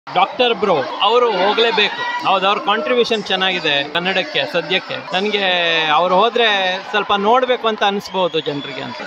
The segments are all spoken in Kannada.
ಡಾಕ್ಟರ್ ಬ್ರೋ ಅವರು ಹೋಗ್ಲೇಬೇಕು ಹೌದು ಅವ್ರ ಕಾಂಟ್ರಿಬ್ಯೂಷನ್ ಚೆನ್ನಾಗಿದೆ ಕನ್ನಡಕ್ಕೆ ಸದ್ಯಕ್ಕೆ ನನಗೆ ಅವ್ರು ಹೋದ್ರೆ ಸ್ವಲ್ಪ ನೋಡ್ಬೇಕು ಅಂತ ಅನಿಸ್ಬೋದು ಜನರಿಗೆ ಅಂತ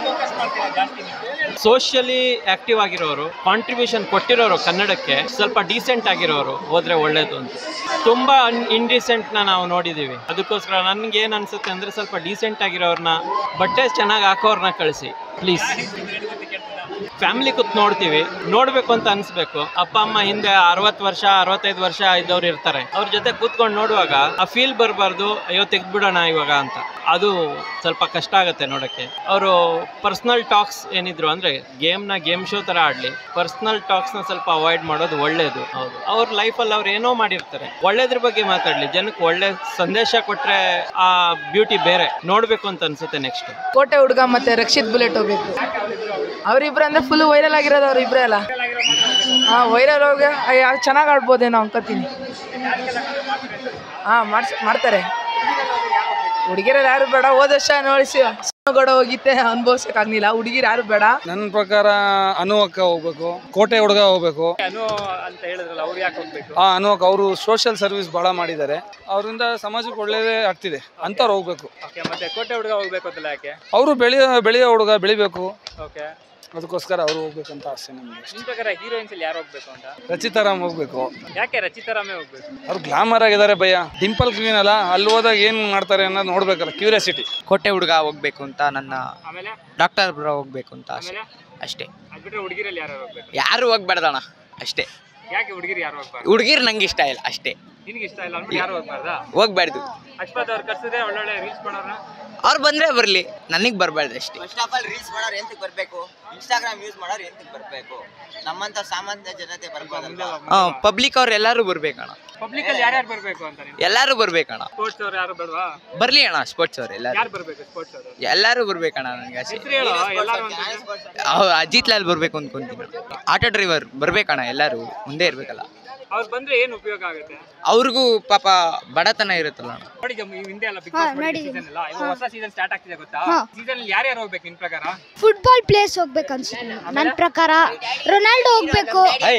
ಸೋಷಿಯಲಿ ಆಕ್ಟಿವ್ ಆಗಿರೋರು ಕಾಂಟ್ರಿಬ್ಯೂಷನ್ ಕೊಟ್ಟಿರೋರು ಕನ್ನಡಕ್ಕೆ ಸ್ವಲ್ಪ ಡೀಸೆಂಟ್ ಆಗಿರೋರು ಹೋದ್ರೆ ಒಳ್ಳೇದು ಅಂತ ತುಂಬಾ ಇಂಡಿಸೆಂಟ್ನ ನಾವು ನೋಡಿದೀವಿ ಅದಕ್ಕೋಸ್ಕರ ನನ್ಗೆ ಏನ್ ಅನ್ಸುತ್ತೆ ಅಂದ್ರೆ ಸ್ವಲ್ಪ ಡೀಸೆಂಟ್ ಆಗಿರೋರ್ನ ಬಟ್ಟೆ ಚೆನ್ನಾಗಿ ಹಾಕೋರ್ನ ಕಳಿಸಿ ಪ್ಲೀಸ್ ಫ್ಯಾಮಿಲಿ ಕೂತ್ ನೋಡ್ತೀವಿ ನೋಡ್ಬೇಕು ಅಂತ ಅನ್ಸ್ಬೇಕು ಅಪ್ಪ ಅಮ್ಮ ಹಿಂದೆ ಅರವತ್ತು ವರ್ಷ ಅರವತ್ತೈದು ವರ್ಷ ಇದ್ದವ್ರು ಇರ್ತಾರೆ ಅವ್ರ ಜೊತೆ ಕೂತ್ಕೊಂಡು ನೋಡುವಾಗ ಆ ಫೀಲ್ ಬರಬಾರ್ದು ಅಯ್ಯೋ ತೆಗ್ದ್ಬಿಡೋಣ ಇವಾಗ ಅಂತ ಅದು ಸ್ವಲ್ಪ ಕಷ್ಟ ಆಗುತ್ತೆ ನೋಡಕ್ಕೆ ಅವರು ಪರ್ಸ್ನಲ್ ಟಾಕ್ಸ್ ಏನಿದ್ರು ಅಂದ್ರೆ ಗೇಮ್ನ ಗೇಮ್ ಶೋ ತರ ಆಡ್ಲಿ ಪರ್ಸ್ನಲ್ ಟಾಕ್ಸ್ನ ಸ್ವಲ್ಪ ಅವಾಯ್ಡ್ ಮಾಡೋದು ಒಳ್ಳೇದು ಹೌದು ಅವ್ರ ಲೈಫಲ್ಲಿ ಅವ್ರು ಏನೋ ಮಾಡಿರ್ತಾರೆ ಒಳ್ಳೇದ್ರ ಬಗ್ಗೆ ಮಾತಾಡ್ಲಿ ಜನಕ್ಕೆ ಒಳ್ಳೆ ಸಂದೇಶ ಕೊಟ್ರೆ ಆ ಬ್ಯೂಟಿ ಬೇರೆ ನೋಡ್ಬೇಕು ಅಂತ ಅನ್ಸುತ್ತೆ ನೆಕ್ಸ್ಟ್ ಕೋಟೆ ಹುಡುಗ ಮತ್ತೆ ರಕ್ಷಿತ್ ಬುಲೆಟ್ ಹೋಗ್ಬೇಕು ಅವರಿಬ್ರು ಅಂದ್ರೆ ಫುಲ್ ವೈರಲ್ ಆಗಿರೋದು ಅವ್ರಿಬ್ರೇ ಅಲ್ಲ ಹಾ ವೈರಲ್ ಹೋಗಿ ಚೆನ್ನಾಗಿ ಆಡ್ಬೋದೇನೋ ಅನ್ಕೋತೀನಿ ಹಾ ಮಾಡ್ಸ್ ಮಾಡ್ತಾರೆ ಹುಡುಗಿರಲ್ಲಿ ಯಾರು ಬೇಡ ಹೋದ ವರ್ಷ ನೋಡಿಸಿ ಗೌಡ ಹೋಗಿತ್ತೆ ಅನುಭವಿಸಕ್ಕಾಗ್ಲಿಲ್ಲ ಹುಡುಗಿರು ಯಾರು ಬೇಡ ನನ್ನ ಪ್ರಕಾರ ಅನು ಅಕ್ಕ ಹೋಗ್ಬೇಕು ಕೋಟೆ ಹುಡುಗ ಹೋಗ್ಬೇಕು ಅಂತ ಹೇಳಿದ್ರಲ್ಲ ಅವ್ರು ಯಾಕೆ ಹೋಗ್ಬೇಕು ಆ ಅನು ಅಕ್ಕ ಅವರು ಸೋಷಿಯಲ್ ಸರ್ವಿಸ್ ಬಹಳ ಮಾಡಿದ್ದಾರೆ ಅವರಿಂದ ಸಮಾಜಕ್ಕೆ ಒಳ್ಳೇದೇ ಆಗ್ತಿದೆ ಅಂಥವ್ರು ಹೋಗ್ಬೇಕು ಓಕೆ ಮತ್ತೆ ಕೋಟೆ ಹುಡುಗ ಹೋಗ್ಬೇಕು ಅಂತಲ್ಲ ಯಾಕೆ ಅವರು ಬೆಳೆಯೋ ಬೆಳೆಯೋ ಹುಡುಗ ಬೆಳಿಬೇಕು ಓಕೆ ಅದಕ್ಕೋಸ್ಕರ ಅವರು ಹೋಗ್ಬೇಕಂತ ಆಸೆ ನಮಗೆ ನಿಮ್ ಪ್ರಕಾರ ಹೀರೋಯಿನ್ಸ್ ಅಲ್ಲಿ ಯಾರು ಹೋಗ್ಬೇಕು ಅಂತ ರಚಿತಾರಾಮ್ ಹೋಗ್ಬೇಕು ಯಾಕೆ ರಚಿತಾರಾಮೇ ಹೋಗ್ಬೇಕು ಅವ್ರು ಗ್ಲಾಮರ್ ಆಗಿದ್ದಾರೆ ಭಯ ಡಿಂಪಲ್ ಕ್ವೀನ್ ಅಲ್ಲ ಅಲ್ಲಿ ಹೋದಾಗ ಏನು ಮಾಡ್ತಾರೆ ಅನ್ನೋದು ನೋಡ್ಬೇಕಲ್ಲ ಕ್ಯೂರಿಯಾಸಿಟಿ ಕೋಟೆ ಹುಡುಗ ಹೋಗ್ಬೇಕು ಅಂತ ನನ್ನ ಆಮೇಲೆ ಡಾಕ್ಟರ್ ಬ್ರೋ ಹೋಗ್ಬೇಕು ಅಂತ ಆಸೆ ಅಷ್ಟೇ ಅದ್ಬಿಟ್ರೆ ಹುಡುಗಿರಲ್ಲಿ ಯಾರು ಹೋಗ್ಬೇಕು ಯಾರು ಹೋಗ್ಬಾರ್ದಣ್ಣ ಅಷ್ಟೇ ಯಾಕೆ ಹುಡುಗಿರು ಯಾರು ಹೋಗ್ಬಾರ್ದು ಹುಡುಗಿರ್ ನಂಗೆ ಇಷ್ಟ ಇಲ್ಲ ಅಷ್ಟೇ ನಿನ್ಗೆ ಇಷ್ಟ ಇಲ್ಲ ಅಂದ್ಬಿಟ್ಟು ಯಾರು ಹೋಗ್ಬಾರ್ದಾ ಹೋಗ್ಬಾರ್ದು ಅಶ್ವಥ್ ಅವ್ರು ಕರ್ಸಿದ್ರೆ ಒಳ್ಳೊಳ್ಳೆ ರೀಲ್ಸ್ ಮಾಡೋರ್ನ ಅವ್ರು ಬಂದ್ರೆ ಬರ್ಲಿ ನನಗೆ ಬರಬಾರ್ದು ಅಷ್ಟೇ ಫಸ್ಟ್ ಆಫ್ ಆಲ್ ರೀಲ್ಸ್ ಮಾಡೋರು ಎಂತಕ್ಕೆ ಬರಬೇಕು ಇನ್ಸ್ಟಾಗ್ರಾಮ್ ಯೂಸ್ ಮಾಡೋರು ಎಂತಕ್ಕೆ ಬರಬೇಕು ನಮ್ಮಂತ ಸಾಮಾನ್ಯ ಜನತೆ ಬರ್ಬೋದಲ್ವಾ ಹಾಂ ಪಬ್ಲಿಕ್ ಅವ್ರು ಎಲ್ಲರೂ ಬರ್ಬೇಕಣ್ಣ ಪಬ್ಲಿಕ್ ಅಲ್ಲಿ ಯಾರ್ಯಾರು ಬರ್ಬೇಕು ಅಂತ ನೀವು ಎಲ್ಲರೂ ಬರ್ಬೇಕಣ್ಣ ಸ್ಪೋರ್ಟ್ಸ್ ಅವ್ರು ಯಾರು ಬೇಡವಾ ಬರ್ಲಿ ಅಣ್ಣ ಸ್ಪೋರ್ಟ್ಸ್ ಅವ್ರು ಎಲ್ಲರೂ ಯಾರು ಬರ್ಬೇಕು ಸ್ಪೋರ್ಟ್ಸ್ ಅವರು ಎಲ್ಲರೂ ಬರ್ಬೇಕಣ್ಣ ನನಗೆ ಆಸೆ ಹೆಸರು ಹೇಳೋ ಎಲ್ಲಾರು ಅಂತ ಅವ್ ಅಜಿತ್ ಲಾಲ್ ಬರ್ಬೇಕು ಅನ್ಕೊಂತೀನಿ ಆಟೋ ಡ್ರೈವರ್ ಬರ್ಬೇಕಣ್ಣ ಎಲ್ಲರೂ ಮುಂದೆ ಇರ್ಬೇಕಲ್ಲ ಅವ್ರು ಬಂದ್ರೆ ಏನ್ ಉಪಯೋಗ ಆಗುತ್ತೆ ಅವ್ರಿಗೂ ಪಾಪ ಬಡತನ ಇರುತ್ತಲ್ಲ ಅಣ್ಣ ನೋಡಿ ಈ ಹಿಂದೆ ಎಲ್ಲ ಬಿಗ್ ಬಾಸ್ ಸೀಸನ್ ಎಲ್ಲ ಇವಾಗ ಹೊಸ ಸೀಸನ್ ಸ್ಟಾರ್ಟ್ ಆಗ್ತಿದೆ ಗೊತ್ತಾ ಸೀಸನ್ ಅಲ್ಲಿ ಯಾರ್ಯಾರು ಹೋಗ್ಬೇಕು ನಿನ್ ಪ್ರಕಾರ ಫುಟ್ಬಾಲ್ ಪ್ಲೇಸ್ ಹೋಗ್ಬೇಕು ಅನ್ಸುತ್ತೆ ನನ್ನ ಪ್ರಕಾರ ರೊನಾಲ್ಡೋ ಹೋಗ್ಬೇಕು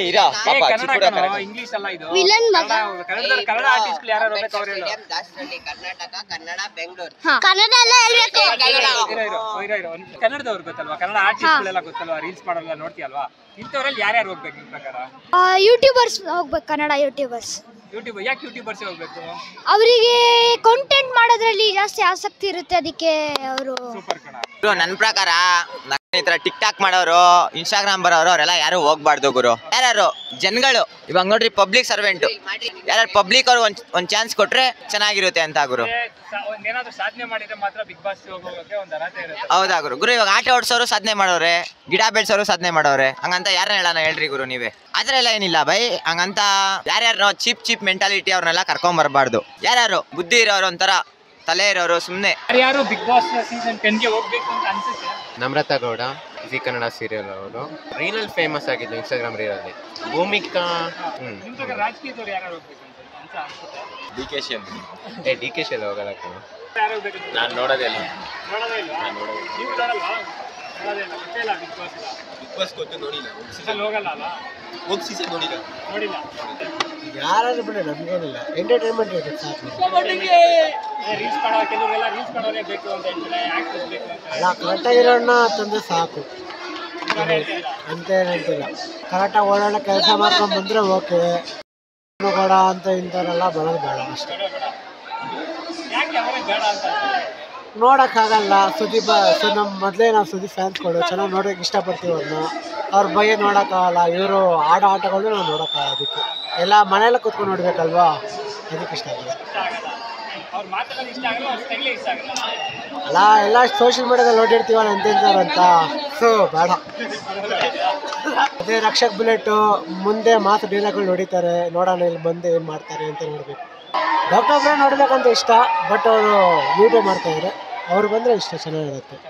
ಇಂಗ್ಲಿಷ್ ಅಲ್ಲ ಇದು ವಿಲನ್ ಮಗ ಕನ್ನಡ ಕನ್ನಡ ಆರ್ಟಿಸ್ಟ್ ಯಾರು ಹೋಗ್ಬೇಕು ಅವ್ರು ಹೇಳು ದಾಸರಳ್ಳಿ ಕರ್ನಾಟಕ ಕನ್ನಡ ಬೆಂಗಳೂರು ಕನ್ನಡ ಎಲ್ಲ ಹೇಳ್ಬೇಕು ಇರೋ ಇರೋ, ಇರೋ ಇರೋ ಒಂದ್ ಕನ್ನಡದವ್ರು ಗೊತ್ತಲ್ವಾ ಕನ್ನಡ ಆರ್ಟಿಸ್ಟ್ಗಳೆಲ್ಲ ಗೊತ್ತಲ್ವಾ ರೀಲ್ಸ್ ಮಾಡೋಲ್ಲ ನೋಡ್ತೀಯಲ್ವಾ ಇಂಥವ್ರಲ್ಲಿ ಯಾರ್ಯಾರು ಹೋಗ್ಬೇಕು ನಿನ್ ಪ್ರಕಾರ ಯೂಟ್ಯೂಬರ್ಸ್ ಹೋಗ್ಬೇಕು ಕನ್ನಡ ಯೂಟ್ಯೂಬರ್ಸ್ ಯೂಟ್ಯೂಬ್ ಯಾಕೆ ಯೂಟ್ಯೂಬರ್ಸ್ ಹೋಗ್ಬೇಕು ಅವರಿಗೆ ಕಂಟೆಂಟ್ ಮಾಡೋದ್ರಲ್ಲಿ ಜಾಸ್ತಿ ಆಸಕ್ತಿ ಇರುತ್ತೆ ಅದಕ್ಕೆ ಅವರು ಸೂಪರ್ ಕಣ ಗುರು ನನ್ನ ಪ್ರಕಾರ ನನ್ನ ಈ ತರ ಟಿಕ್ ಟಾಕ್ ಮಾಡೋರು ಇನ್ಸ್ಟಾಗ್ರಾಮ್ ಬರೋರು ಅವರೆಲ್ಲ ಯಾರು ಹೋಗ್ಬಾರ್ದು ಗುರು ಯಾರ್ಯಾರು ಜನಗಳು ಇವಾಗ ನೋಡ್ರಿ ಪಬ್ಲಿಕ್ ಸರ್ವೆಂಟ್ ಯಾರು ಪಬ್ಲಿಕ್ ಅವ್ರು ಒಂದ್ ಒಂದ್ ಚಾನ್ಸ್ ಕೊಟ್ರೆ ಚೆನ್ನಾಗಿರುತ್ತೆ ಅಂತ ಗುರು ಏನಾದ್ರು ಸಾಧನೆ ಮಾಡಿದ್ರೆ ಮಾತ್ರ ಬಿಗ್ ಬಾಸ್ ಹೋಗೋಕೆ ಒಂದು ಅರ್ಹತೆ ಇರುತ್ತೆ ಹೌದಾ ಗುರು ಗುರು ಇವಾಗ ಆಟ ಓಡಿಸೋರು ಸಾಧನೆ ಮಾಡೋರೆ ಗಿಡ ಬೆಳೆಸೋರು ಸಾಧನೆ ಮಾಡೋರೆ ಹಂಗಂತ ಯಾರನ್ನ ಹೇಳೋಣ ಹೇಳ್ರಿ ಗುರು ನೀವೇ ಆ ಥರ ಎಲ್ಲ ಏನಿಲ್ಲ ಬೈ ಹಂಗಂತ ಯಾರ್ಯಾರು ಚೀಪ್ ಚೀಪ್ ಮೆಂಟಾಲಿಟಿ ಅವ್ರನ್ನೆಲ್ಲ ಕರ್ಕೊಂಡ್ ಬರಬಾರ್ದು ಯಾರ್ಯಾರು ಬುದ್ಧಿ ಇರೋರು ಒಂಥರ ತಲೆ ಇರೋರು ಸುಮ್ಮನೆ ಯಾರು ಬಿಗ್ ಬಾಸ್ ಸೀಸನ್ ಟೆನ್ಗೆ ಹೋಗ್ಬೇಕು ಅಂತ ಅನ್ಸುತ್ತೆ ನಮ್ರತಾ ಗೌಡ ಜಿ ಕನ್ನಡ ಸೀರಿಯಲ್ ಅವರು ರೀಲಲ್ಲಿ ಫೇಮಸ್ ಆಗಿದ್ದು ಇನ್ಸ್ಟಾಗ್ರಾಮ್ ರೀಲಲ್ಲಿ ಭೂಮಿಕಾ ಹ್ಮ್ ನಿಮ್ ಪ್ರಕಾರ ರಾಜಕೀಯದವ್ರು ಯಾರು ಹೋಗ್ಬೇಕು ಅಂತ ಅಂತ ಅನ್ಸುತ್ತೆ ಡಿ ಕೆ ಶಿ ಏ ಡಿ ಕೆ ಶಿ ಎಲ್ಲ ಹೋಗಲ್ಲ ಕಣೋ. ಯಾರು ಹೋಗ್ಬೇಕು ಅಂತ ನಾನು ನೋಡೋದೇ ಇಲ್ಲ ನೋಡೋದೇ ಇಲ್ವಾ ನೀವು ನೋಡಲ್ವಾ ನೋಡೋದೇ ಇಲ್ಲ ಗೊತ್ತೇ ಇಲ್ಲ ಬಿಗ್ ಬಾಸ್ ಇಲ್ಲ ಬಿಗ್ ಬಾಸ್ ಗೊತ್ತು ನೋಡಿಲ್ಲ ಸೀಸನ್ ಹೋಗಲ್ಲ ಅಲ್ಲ ಹೋಗಿ ಸೀಸನ್ ನೋಡಿಲ್ಲ ನೋಡಿಲ್ಲ ಯಾರಾದ್ರೂ ಬಿಡಿ ನಮ್ಗೇನಿಲ್ಲ ಎಂಟರ್ಟೈನ್ಮೆಂಟ್ ಇರುತ್ತೆ ಸಾಕು ರೀಲ್ಸ್ ಮಾಡೋ ಕೆಲವರೆಲ್ಲ ರೀಲ್ಸ್ ಮಾಡೋರೇ ಬೇಕು ಅಂತ ಹೇಳ್ತಾರೆ ಆಕ್ಟರ್ಸ್ ಬೇಕು ಅಂತ ಅಲ್ಲ ಕರೆಕ್ಟಾಗಿರೋನ್ನ ತಂದ್ರೆ ಸಾಕು ಅಂತೇನಂತಿಲ್ಲ ಕರೆಕ್ಟಾಗಿ ಓಡಾಡೋ ಕೆಲಸ ಮಾಡ್ಕೊಂಡು ಬಂದರೆ ಓಕೆ ಬೇಡ ಅಂತ ಇಂಥವರೆಲ್ಲ ಬರೋದು ಬೇಡ ಅಷ್ಟೇ ಯಾಕೆ ಅವರೇ ಬೇಡ ಅಂತ ನೋಡೋಕ್ಕಾಗಲ್ಲ ಸುದೀಪ್ ಸೊ ನಮ್ಮ ಮೊದಲೇ ನಾವು ಸುದೀಪ್ ಫ್ಯಾನ್ಸ್ಗಳು ಚೆನ್ನಾಗಿ ನೋಡೋಕೆ ಇಷ್ಟಪಡ್ತೀವಿ ಅವ್ರನ್ನ ಅವ್ರ ಬಗ್ಗೆ ನೋಡೋಕ್ಕಾಗಲ್ಲ ಇವರು ಆಡೋ ಆಟಗಳು ನಾವು ನೋಡೋಕ್ಕಾಗಲ್ಲ ಅದಕ್ಕೆ ಎಲ್ಲ ಮನೆಯಲ್ಲ ಕೂತ್ಕೊಂಡು ನೋಡ್ಬೇಕಲ್ವಾ ಅದಕ್ಕೆ ಇಷ್ಟ ಆಗಿದೆ ಅವ್ರ ಮಾತುಗಳು ಇಷ್ಟ ಆಗಲ್ಲ ಅವ್ರ ಸ್ಟೈಲೇ ಇಷ್ಟ ಆಗಲ್ಲ ಅಲ್ಲ ಎಲ್ಲ ಸೋಷಿಯಲ್ ಮೀಡಿಯಾದಲ್ಲಿ ನೋಡಿರ್ತೀವಲ್ಲ ಎಂತೆಂಥವ್ರು ಅಂತ ಸೊ ಬೇಡ ಅದೇ ರಕ್ಷಕ್ ಬುಲೆಟು ಮುಂದೆ ಮಾತು ಡೈಲಾಗ್ಗಳು ನೋಡಿತಾರೆ ನೋಡೋಣ ಇಲ್ಲಿ ಬಂದು ಏನು ಮಾಡ್ತಾರೆ ಅಂತ ನೋಡಬೇಕು ಡಾಕ್ಟರ್ ಒಬ್ಬರೇ ನೋಡ್ಬೇಕಂತ ಇಷ್ಟ ಬಟ್ ಅವರು ಯೂಟ್ಯೂಬ್ ಮಾಡ್ತಾಯಿದ್ದಾರೆ ಅವ್ರು ಬಂದರೆ ಇಷ್ಟ ಚೆನ್ನಾಗಿರುತ್ತೆ